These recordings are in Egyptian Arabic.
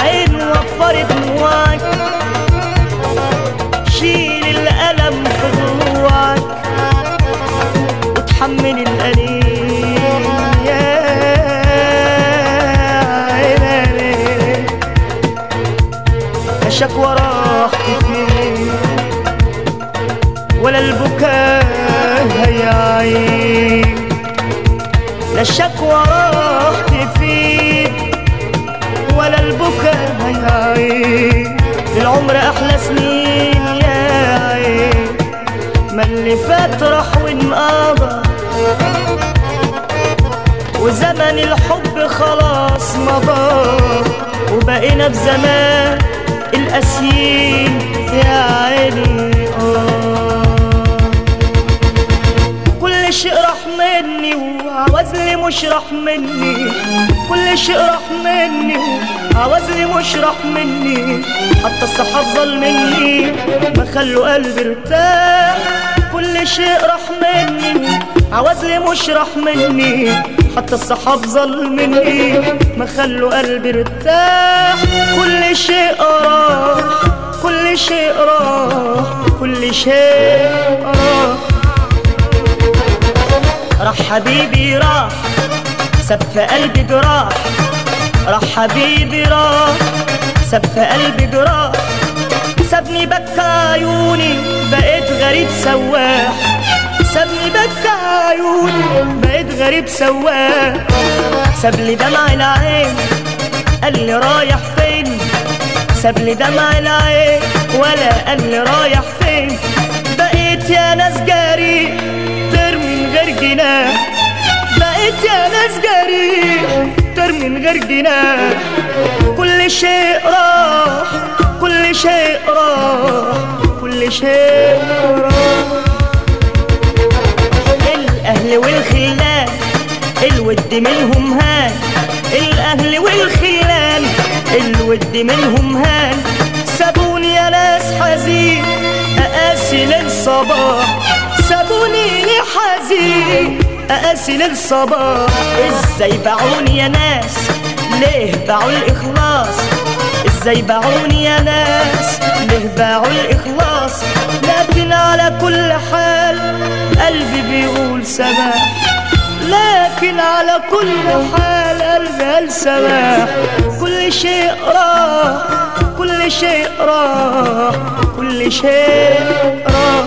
عين وفر دموعك شيل الألم في ضلوعك وتحمل الأليم يا عيني لا شكوى راحت فين ولا البكاء هيعين لا الشكوى راحت فين ولا البكاء هيعين للعمر احلى سنين يا عين ما اللي فات راح وانقضى وزمن الحب خلاص مضى وبقينا في زمان القاسيين يا عيني آه كل شيء راح مني وعوزلي مش راح مني كل شيء راح مني وعوزلي مش راح مني حتى الصحاب ظل مني ما خلوا قلبي ارتاح كل شيء راح مني عوزلي مش راح مني حتى الصحاب ظل مني ما خلوا قلبي ارتاح كل شيء راح كل شيء راح كل شيء راح راح حبيبي راح ساب في قلبي جراح راح حبيبي راح ساب في قلبي جراح سابني بكى عيوني بقيت غريب سواح سابني بكى عيوني بقيت غريب سواح ساب لي دمع العين قال لي رايح فين ساب لي دمع العين ولا قال لي رايح فين بقيت يا ناس جريح طير من غير جناح بقيت يا ناس جريح طير من غير جناح كل شيء راح كل شيء راح كل شيء راح الاهل والخلان الود منهم هان الاهل والخلان الود منهم هان سابوني يا ناس حزين اقاسي للصباح سابوني حزين اقاسي للصباح ازاي باعوني يا ناس ليه باعوا الاخلاص ازاي باعوني يا ناس ليه باعوا الاخلاص لكن على كل حال قلبي بيقول سماح لكن على كل حال قلبي قال سماح كل شيء راح كل شيء راح كل شيء راح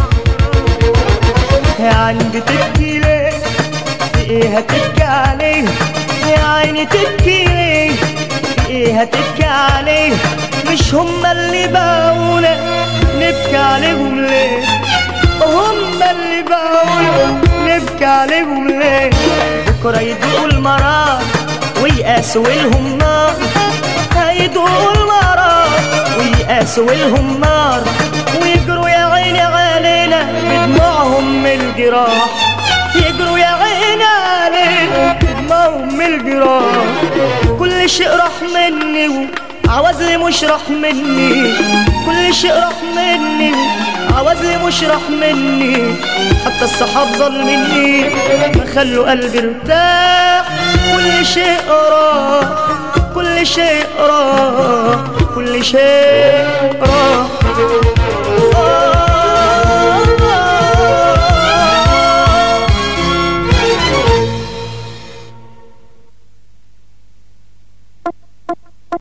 يا عيني بتبكي ليه في ايه هتبكي عليه يا عيني تبكي ليه في ايه هتبكي عليه مش هما اللي باعونا نبكي عليهم ليه هما اللي باعونا نبكي عليهم ليه بكرة يدوقوا المرار ويقاسوا لهم نار هيدوقوا المرار ويقاسوا لهم نار ويجروا يا عيني علينا بدموعهم من الجراح يجروا يا عيني علينا بدموعهم من الجراح كل شيء راح مني عوزلي مش راح مني كل شيء راح مني عوزلي مش راح مني حتى الصحاب ظل مني ما خلوا قلبي ارتاح كل شيء راح كل شيء راح كل شيء راح